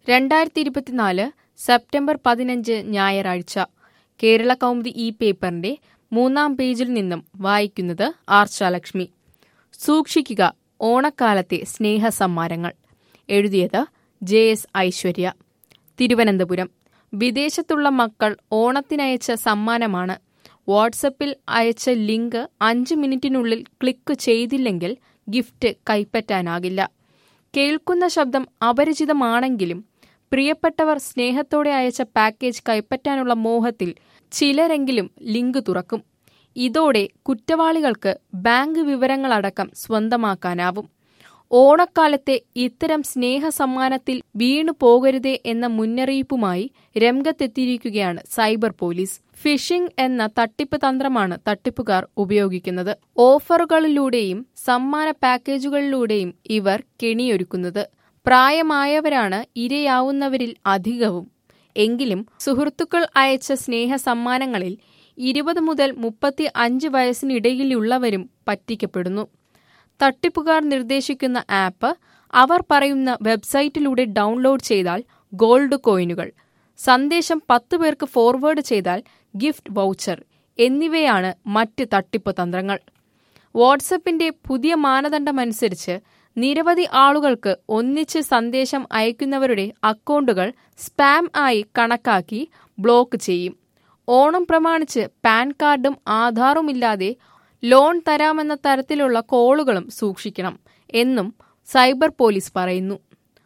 രണ്ടായിരത്തി ഇരുപത്തിനാല് സെപ്റ്റംബർ പതിനഞ്ച് ഞായറാഴ്ച കേരള കൗമുദി ഈ പേപ്പറിന്റെ മൂന്നാം പേജിൽ നിന്നും വായിക്കുന്നത് ആർച്ചാലക്ഷ്മി സൂക്ഷിക്കുക ഓണക്കാലത്തെ സ്നേഹസമ്മാനങ്ങൾ എഴുതിയത് ജെ എസ് ഐശ്വര്യ തിരുവനന്തപുരം വിദേശത്തുള്ള മക്കൾ ഓണത്തിനയച്ച സമ്മാനമാണ് വാട്സപ്പിൽ അയച്ച ലിങ്ക് അഞ്ച് മിനിറ്റിനുള്ളിൽ ക്ലിക്ക് ചെയ്തില്ലെങ്കിൽ ഗിഫ്റ്റ് കൈപ്പറ്റാനാകില്ല കേൾക്കുന്ന ശബ്ദം അപരിചിതമാണെങ്കിലും പ്രിയപ്പെട്ടവർ സ്നേഹത്തോടെ അയച്ച പാക്കേജ് കൈപ്പറ്റാനുള്ള മോഹത്തിൽ ചിലരെങ്കിലും ലിങ്ക് തുറക്കും ഇതോടെ കുറ്റവാളികൾക്ക് ബാങ്ക് വിവരങ്ങളടക്കം സ്വന്തമാക്കാനാവും ഓണക്കാലത്തെ ഇത്തരം സ്നേഹസമ്മാനത്തിൽ വീണു പോകരുതേ എന്ന മുന്നറിയിപ്പുമായി രംഗത്തെത്തിയിരിക്കുകയാണ് സൈബർ പോലീസ് ഫിഷിംഗ് എന്ന തട്ടിപ്പ് തന്ത്രമാണ് തട്ടിപ്പുകാർ ഉപയോഗിക്കുന്നത് ഓഫറുകളിലൂടെയും സമ്മാന പാക്കേജുകളിലൂടെയും ഇവർ കെണിയൊരുക്കുന്നത് പ്രായമായവരാണ് ഇരയാവുന്നവരിൽ അധികവും എങ്കിലും സുഹൃത്തുക്കൾ അയച്ച സ്നേഹ സമ്മാനങ്ങളിൽ ഇരുപത് മുതൽ മുപ്പത്തി അഞ്ച് വയസ്സിനിടയിലുള്ളവരും പറ്റിക്കപ്പെടുന്നു തട്ടിപ്പുകാർ നിർദ്ദേശിക്കുന്ന ആപ്പ് അവർ പറയുന്ന വെബ്സൈറ്റിലൂടെ ഡൗൺലോഡ് ചെയ്താൽ ഗോൾഡ് കോയിനുകൾ സന്ദേശം പത്ത് പേർക്ക് ഫോർവേഡ് ചെയ്താൽ ഗിഫ്റ്റ് വൗച്ചർ എന്നിവയാണ് മറ്റ് തട്ടിപ്പ് തന്ത്രങ്ങൾ വാട്സപ്പിന്റെ പുതിയ മാനദണ്ഡമനുസരിച്ച് നിരവധി ആളുകൾക്ക് ഒന്നിച്ച് സന്ദേശം അയക്കുന്നവരുടെ അക്കൗണ്ടുകൾ സ്പാം ആയി കണക്കാക്കി ബ്ലോക്ക് ചെയ്യും ഓണം പ്രമാണിച്ച് പാൻ കാർഡും ആധാറുമില്ലാതെ ലോൺ തരാമെന്ന തരത്തിലുള്ള കോളുകളും സൂക്ഷിക്കണം എന്നും സൈബർ പോലീസ് പറയുന്നു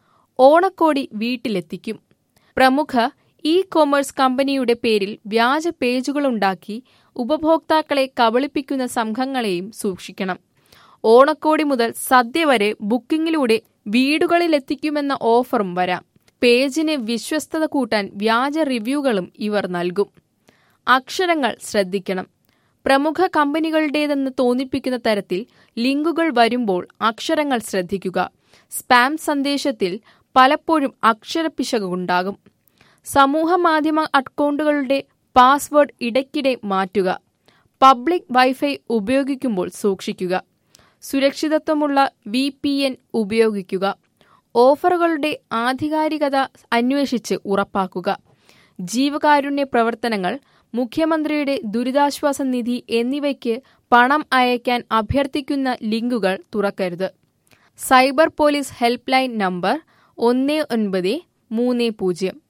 ഓണക്കോടി വീട്ടിലെത്തിക്കും പ്രമുഖ ഇ കൊമേഴ്സ് കമ്പനിയുടെ പേരിൽ വ്യാജ പേജുകളുണ്ടാക്കി ഉപഭോക്താക്കളെ കബളിപ്പിക്കുന്ന സംഘങ്ങളെയും സൂക്ഷിക്കണം ഓണക്കോടി മുതൽ സദ്യ വരെ ബുക്കിംഗിലൂടെ വീടുകളിലെത്തിക്കുമെന്ന ഓഫറും വരാം പേജിന് വിശ്വസ്തത കൂട്ടാൻ വ്യാജ റിവ്യൂകളും ഇവർ നൽകും അക്ഷരങ്ങൾ ശ്രദ്ധിക്കണം പ്രമുഖ കമ്പനികളുടേതെന്ന് തോന്നിപ്പിക്കുന്ന തരത്തിൽ ലിങ്കുകൾ വരുമ്പോൾ അക്ഷരങ്ങൾ ശ്രദ്ധിക്കുക സ്പാം സന്ദേശത്തിൽ പലപ്പോഴും അക്ഷരപ്പിശകുണ്ടാകും സമൂഹമാധ്യമ അക്കൗണ്ടുകളുടെ പാസ്വേഡ് ഇടയ്ക്കിടെ മാറ്റുക പബ്ലിക് വൈഫൈ ഉപയോഗിക്കുമ്പോൾ സൂക്ഷിക്കുക സുരക്ഷിതത്വമുള്ള വി പി എൻ ഉപയോഗിക്കുക ഓഫറുകളുടെ ആധികാരികത അന്വേഷിച്ച് ഉറപ്പാക്കുക ജീവകാരുണ്യ പ്രവർത്തനങ്ങൾ മുഖ്യമന്ത്രിയുടെ ദുരിതാശ്വാസ നിധി എന്നിവയ്ക്ക് പണം അയക്കാൻ അഭ്യർത്ഥിക്കുന്ന ലിങ്കുകൾ തുറക്കരുത് cyber police help line number ഒന്ന് ഒൻപത് മൂന്ന് പൂജ്യം